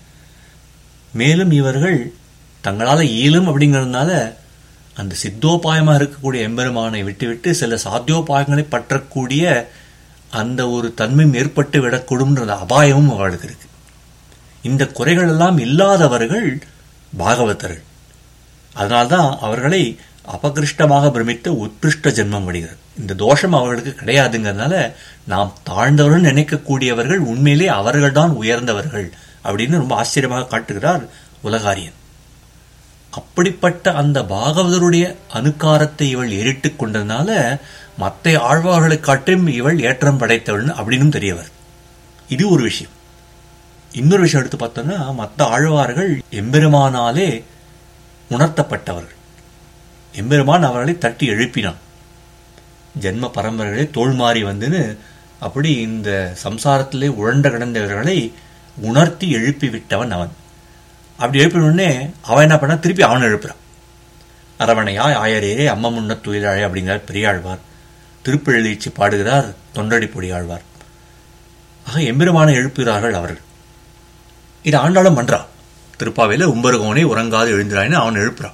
மேலும் இவர்கள் தங்களால இயலும் அப்படிங்கறதுனால அந்த சித்தோபாயமா இருக்கக்கூடிய எம்பெருமானை விட்டுவிட்டு சில சாத்தியோபாயங்களை பற்றக்கூடிய அந்த ஒரு தன்மையும் ஏற்பட்டு விடக்கூடும்ன்ற அபாயமும் அவர்களுக்கு இருக்கு இந்த குறைகள் எல்லாம் இல்லாதவர்கள் பாகவதர்கள் அதனால்தான் அவர்களை அபகிருஷ்டமாக பிரமித்த உத்கிருஷ்ட ஜென்மம் வருகிறது இந்த தோஷம் அவர்களுக்கு கிடையாதுங்கிறதுனால நாம் தாழ்ந்தவர்கள் நினைக்கக்கூடியவர்கள் உண்மையிலே அவர்கள்தான் உயர்ந்தவர்கள் அப்படின்னு ரொம்ப ஆச்சரியமாக காட்டுகிறார் உலகாரியன் அப்படிப்பட்ட அந்த பாகவதருடைய அனுக்காரத்தை இவள் ஏறிட்டுக் கொண்டதுனால மற்ற ஆழ்வார்களை காட்டும் இவள் ஏற்றம் படைத்தவள் அப்படின்னு தெரியவர் இது ஒரு விஷயம் இன்னொரு விஷயம் எடுத்து பார்த்தோம்னா மற்ற ஆழ்வார்கள் எம்பெருமானாலே உணர்த்தப்பட்டவர்கள் எம்பெருமான் அவர்களை தட்டி எழுப்பினான் ஜென்ம பரம்பரைகளே தோல் மாறி வந்துன்னு அப்படி இந்த சம்சாரத்திலே உழண்ட கிடந்தவர்களை உணர்த்தி எழுப்பி விட்டவன் அவன் அப்படி எழுப்பின உடனே அவன் என்ன பண்ணா திருப்பி அவனை எழுப்புறான் அரவணையா ஆயரே அம்ம முன்ன துயிலாழே அப்படிங்கிறார் பெரியாழ்வார் திருப்பெழுதீச்சு பாடுகிறார் தொண்டடி பொடியாழ்வார் ஆக எம்பெருமானை எழுப்புகிறார்கள் அவர்கள் இது ஆண்டாளும் பண்றான் திருப்பாவையில உம்பருகோனை உறங்காது எழுந்திராயின்னு அவன் எழுப்புறான்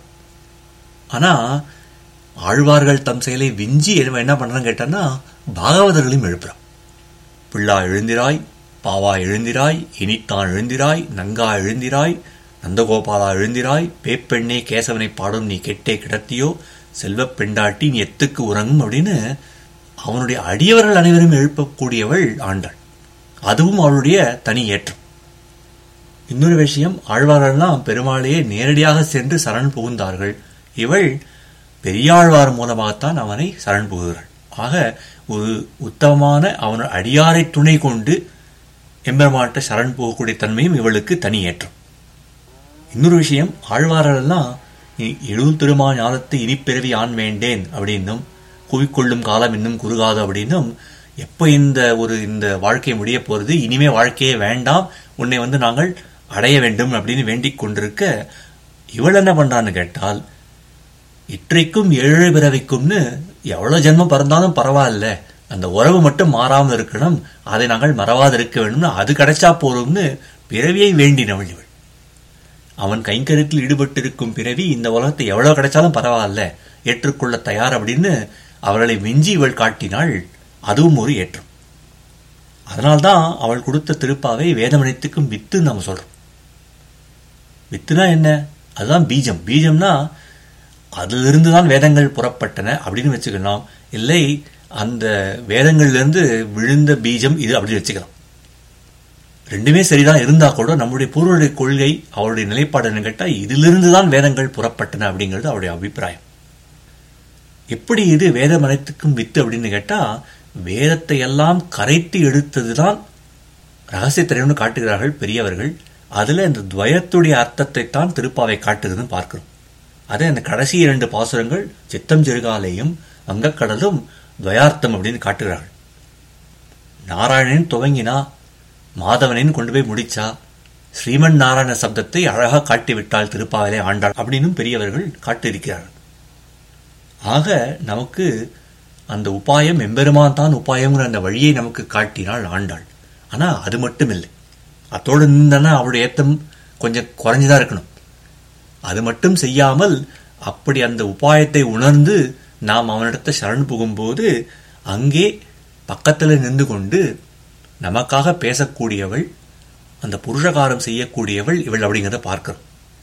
ஆனா ஆழ்வார்கள் தம் செயலை விஞ்சி என்ன என்ன பண்றான்னு கேட்டான்னா பாகவதர்களையும் எழுப்புறான் பிள்ளா எழுந்திராய் பாவா எழுந்திராய் இனித்தான் எழுந்திராய் நங்கா எழுந்திராய் நந்தகோபாலா எழுந்திராய் பேப்பெண்ணே கேசவனை பாடும் நீ கெட்டே கிடத்தியோ செல்வப் பெண்டாட்டி நீ எத்துக்கு உறங்கும் அப்படின்னு அவனுடைய அடியவர்கள் அனைவரும் எழுப்பக்கூடியவள் ஆண்டாள் அதுவும் அவளுடைய தனி ஏற்றம் இன்னொரு விஷயம் ஆழ்வார்கள்லாம் பெருமாளையே நேரடியாக சென்று சரண் புகுந்தார்கள் இவள் பெரியாழ்வார் மூலமாகத்தான் அவனை சரண் புகுகிறாள் ஆக ஒரு உத்தமமான அவன் அடியாரை துணை கொண்டு எம்பெருமாட்ட சரண் போகக்கூடிய தன்மையும் இவளுக்கு தனி ஏற்றம் இன்னொரு விஷயம் ஆழ்வாரெல்லாம் எழுள் திருமா ஞானத்தை இனிப்பிறவி ஆண் வேண்டேன் அப்படின்னும் குவிக்கொள்ளும் காலம் இன்னும் குறுகாது அப்படின்னும் எப்ப இந்த ஒரு இந்த வாழ்க்கை முடிய போறது இனிமே வாழ்க்கையே வேண்டாம் உன்னை வந்து நாங்கள் அடைய வேண்டும் அப்படின்னு வேண்டிக் கொண்டிருக்க இவள் என்ன பண்றான்னு கேட்டால் இற்றைக்கும் ஏழு பிறவிக்கும்னு எவ்வளவு ஜென்மம் பிறந்தாலும் பரவாயில்ல அந்த உறவு மட்டும் மாறாமல் இருக்கணும் அதை நாங்கள் மறவாதிருக்க வேண்டும்னு அது கிடைச்சா போதும்னு பிறவியை வேண்டினவள் இவள் அவன் கைங்கரியத்தில் ஈடுபட்டிருக்கும் பிறவி இந்த உலகத்தை எவ்வளவு கிடைச்சாலும் பரவாயில்ல ஏற்றுக்கொள்ள தயார் அப்படின்னு அவர்களை மிஞ்சி இவள் காட்டினாள் அதுவும் ஒரு ஏற்றம் அதனால்தான் அவள் கொடுத்த திருப்பாவை வேதமணித்துக்கும் வித்து நம்ம சொல்றோம் வித்துனா என்ன அதுதான் பீஜம் பீஜம்னா அதிலிருந்து தான் வேதங்கள் புறப்பட்டன அப்படின்னு வச்சுக்கலாம் இல்லை அந்த வேதங்கள்லேருந்து விழுந்த பீஜம் இது அப்படின்னு வச்சுக்கலாம் ரெண்டுமே சரிதான் இருந்தா கூட நம்முடைய பூர்வடைய கொள்கை அவருடைய நிலைப்பாடு என்ன கேட்டா இதிலிருந்து தான் வேதங்கள் புறப்பட்டன அப்படிங்கிறது அவருடைய அபிப்பிராயம் எப்படி இது வேதம் அனைத்துக்கும் வித்து அப்படின்னு கேட்டா வேதத்தை எல்லாம் கரைத்து எடுத்ததுதான் ரகசியத்திரையம்னு காட்டுகிறார்கள் பெரியவர்கள் அதுல இந்த துவயத்துடைய அர்த்தத்தை தான் திருப்பாவை காட்டுதுன்னு பார்க்கிறோம் அதே அந்த கடைசி இரண்டு பாசுரங்கள் சித்தம் சிறுகாலையும் வங்கக்கடலும் துவயார்த்தம் அப்படின்னு காட்டுகிறார்கள் நாராயணன் துவங்கினா மாதவனின் கொண்டு போய் முடிச்சா ஸ்ரீமன் நாராயண சப்தத்தை அழகாக காட்டிவிட்டால் திருப்பாவிலே ஆண்டாள் அப்படின்னும் பெரியவர்கள் காட்டியிருக்கிறார்கள் ஆக நமக்கு அந்த உபாயம் எம்பெருமான் தான் உபாயங்கிற அந்த வழியை நமக்கு காட்டினாள் ஆண்டாள் ஆனா அது மட்டும் இல்லை அத்தோடு நின்றனா அவருடைய ஏத்தம் கொஞ்சம் குறைஞ்சுதான் இருக்கணும் அது மட்டும் செய்யாமல் அப்படி அந்த உபாயத்தை உணர்ந்து நாம் அவனிடத்தை சரண் புகும்போது அங்கே பக்கத்தில் நின்று கொண்டு நமக்காக பேசக்கூடியவள் அந்த புருஷகாரம் செய்யக்கூடியவள் இவள் அப்படிங்கிறத பார்க்கிறோம்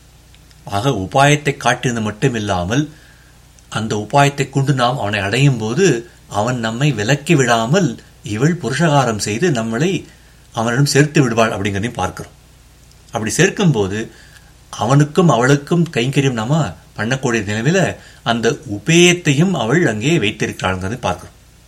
ஆக உபாயத்தை காட்டினது மட்டும் இல்லாமல் அந்த உபாயத்தை கொண்டு நாம் அவனை அடையும் போது அவன் நம்மை விலக்கி விடாமல் இவள் புருஷகாரம் செய்து நம்மளை அவனிடம் சேர்த்து விடுவாள் அப்படிங்கிறதையும் பார்க்கிறோம் அப்படி சேர்க்கும் போது அவனுக்கும் அவளுக்கும் கைங்கரியம் நாம பண்ணக்கூடிய நிலையில அந்த உபேயத்தையும் அவள் அங்கே வைத்திருக்கிறாள்ங்கிறதை பார்க்கிறோம்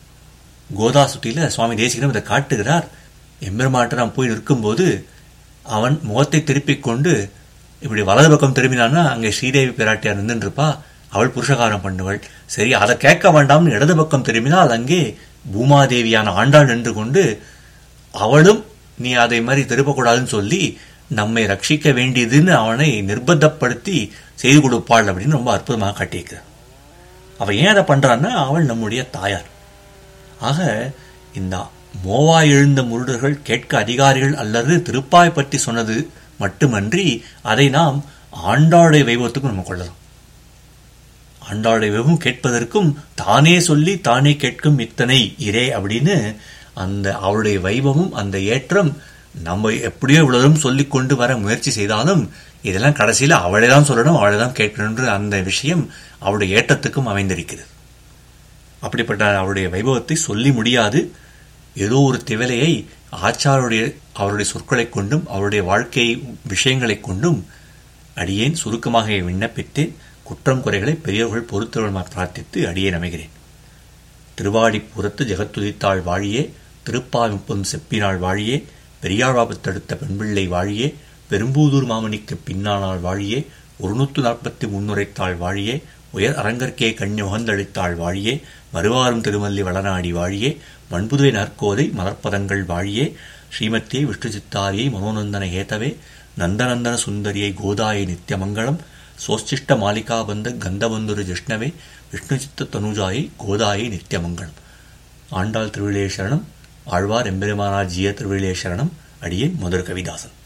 கோதா சுட்டியில சுவாமி தேசிகனும் இதை காட்டுகிறார் எம்பெருமாட்ட நாம் போய் நிற்கும்போது அவன் முகத்தை திருப்பிக் கொண்டு இப்படி வலது பக்கம் திரும்பினான்னா அங்கே ஸ்ரீதேவி பிராட்டியார் நின்று இருப்பா அவள் புருஷகாரம் பண்ணுவள் சரி அதை கேட்க வேண்டாம்னு இடது பக்கம் திரும்பினால் அங்கே பூமாதேவியான ஆண்டாள் நின்று கொண்டு அவளும் நீ அதை மாதிரி திருப்பக்கூடாதுன்னு சொல்லி நம்மை ரட்சிக்க வேண்டியதுன்னு அவனை நிர்பந்தப்படுத்தி செய்து கொடுப்பாள் அப்படின்னு ரொம்ப அற்புதமாக காட்டியிருக்கிறார் அவ ஏன் அதை பண்றான்னா அவள் நம்முடைய தாயார் ஆக இந்த மோவா எழுந்த முருடர்கள் கேட்க அதிகாரிகள் அல்லது திருப்பாய் பற்றி சொன்னது மட்டுமன்றி அதை நாம் ஆண்டாளுடைய வைபவத்துக்கும் நம்ம கொள்ளலாம் ஆண்டாளுடைய வைபவம் கேட்பதற்கும் தானே சொல்லி தானே கேட்கும் இத்தனை இரே அப்படின்னு அந்த அவளுடைய வைபவம் அந்த ஏற்றம் நம்ம எப்படியோ இவ்வளவும் சொல்லிக் கொண்டு வர முயற்சி செய்தாலும் இதெல்லாம் கடைசியில் அவளை தான் சொல்லணும் அவளை தான் கேட்கணுன்ற அந்த விஷயம் அவளுடைய ஏற்றத்துக்கும் அமைந்திருக்கிறது அப்படிப்பட்ட அவருடைய வைபவத்தை சொல்லி முடியாது ஏதோ ஒரு திவலையை ஆச்சாருடைய அவருடைய சொற்களைக் கொண்டும் அவருடைய வாழ்க்கை விஷயங்களைக் கொண்டும் அடியேன் சுருக்கமாக விண்ணப்பித்தேன் குற்றம் குறைகளை பெரியவர்கள் பொறுத்தவர்கள் பிரார்த்தித்து அடியேன் அமைகிறேன் திருவாடிப்புறத்து ஜெகத்துதித்தாள் வாழியே திருப்பாவிப்பும் செப்பினாள் வாழியே பெரியாழ்வாபத்தடுத்த பெண்பிள்ளை வாழியே பெரும்பூதூர் மாமணிக்கு பின்னானாள் வாழியே ஒருநூற்று நாற்பத்தி முன்னுரைத்தாள் வாழியே உயர் அரங்கற்கே கண்ணி உகந்தளித்தாள் வாழியே மறுவாரும் திருமல்லி வளநாடி வாழியே மண்புதுவை நற்கோதை மலர்ப்பதங்கள் வாழியே ஸ்ரீமத்தியை விஷ்ணு சித்தாரியை மனோநந்தன ஏதவே நந்தநந்தன சுந்தரியை கோதாயை நித்தியமங்கலம் சோச்சிஷ்ட மாலிகாபந்த கந்தபந்துரு ஜிஷ்ணவே விஷ்ணு சித்த தனுஜாயை கோதாயை நித்தியமங்கலம் ஆண்டாள் திருவிழே சரணம் ஆழ்வார் எம்பெருமானார் ஜிய திருவிழே சரணம் அடியேன் மதுர கவிதாசன்